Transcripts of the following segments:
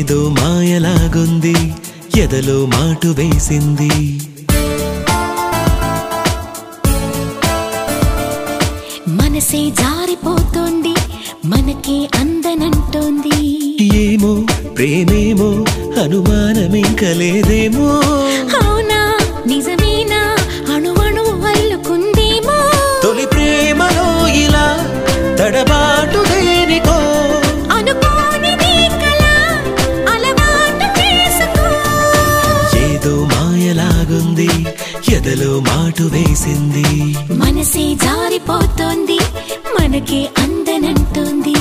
ఏదో మాయలాగుంది ఎదలో మాటు వేసింది మనసే జారిపోతోంది మనకే అందనంటోంది ఏమో ప్రేమేమో అనుమానమింక లేదేమో అవునా నిజమేనా అణువణు అల్లుకుందేమో తొలి ప్రేమలో ఇలా తడబాటు దేనికో అనుకోనిది కల అలవాటు చేసుకో ఏదో మాయలాగుంది ఎదలో మాటు వేసింది మనసే జారిపోతోంది మనకే అందనంటోంది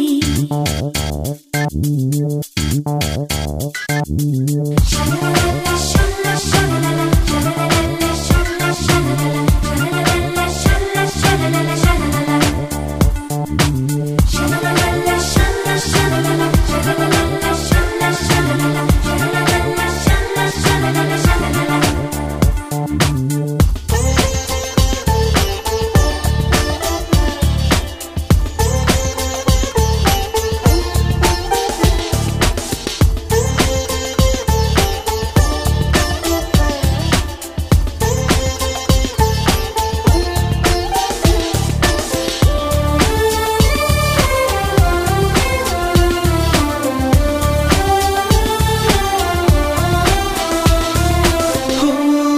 ఓ,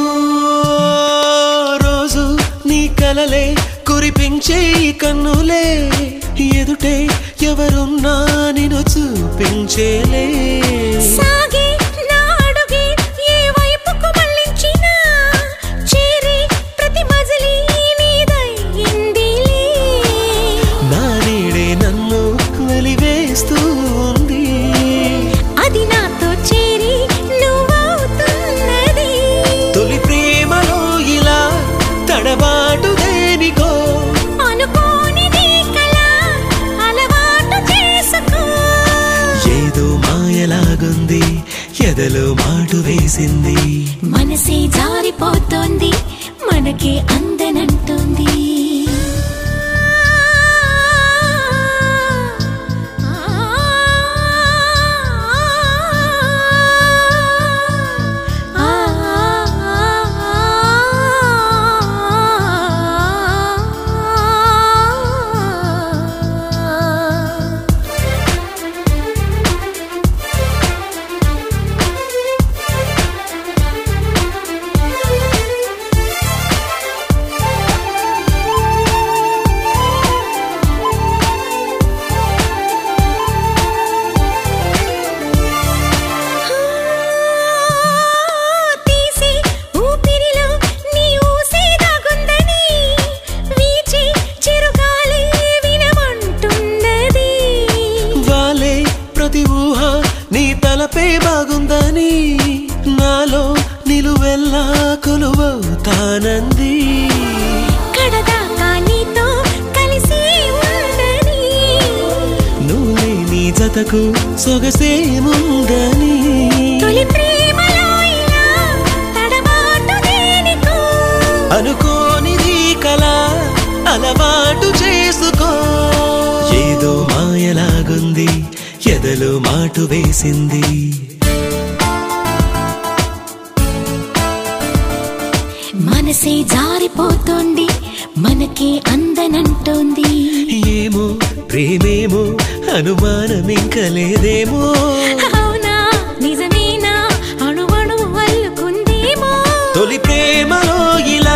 రోజు నీ కలలే కురిపించే ఈ కన్నులే ఎదుటే ఎవరున్నా నిన్ను చూపించేలే సాగే నా అడుగే ఏ వైపుకు మళ్ళించినా చేరే ప్రతి మజిలీ నీదయ్యిందిలే నా నీడే నన్ను వెలివేస్తూ ఉంది అది నాతో చేరి నువ్వవుతున్నది తొలి ప్రేమలో ఇలా తడబాటు దేనికో అనుకోనిది కల అలవాటు చేసుకో ఏదో మాయలాగుంది ఎదలో మాటు వేసింది మనసే జారిపోతోంది మనకే అందనంటోంది తీసి ఊపిరిలో నీ ఊసే దాగుందని వీచి చిరుగాలి వినమంటున్నది వాలే ప్రతి ఊహ నీ తలపే బాగుందని నాలో నిలువెల్లా కొలువవుతానంది కడదాకా నీతో కలిసి ఉండని నువ్వే నీ జతకు సొగసేముందని తొలి ప్రేమలో ఇలా తడబాటు దేనికో అనుకోనిది కల అలవాటు చేసుకో ఏదో మాయలాగుంది ఎదలో మాటు వేసింది మనసే జారిపోతోంది మనకే అందనంటోంది ఏమో ప్రేమేమో అనుమానమింక లేదేమో అవునా నిజమేనా అణువణు అల్లుకుందేమో తొలి ప్రేమలో ఇలా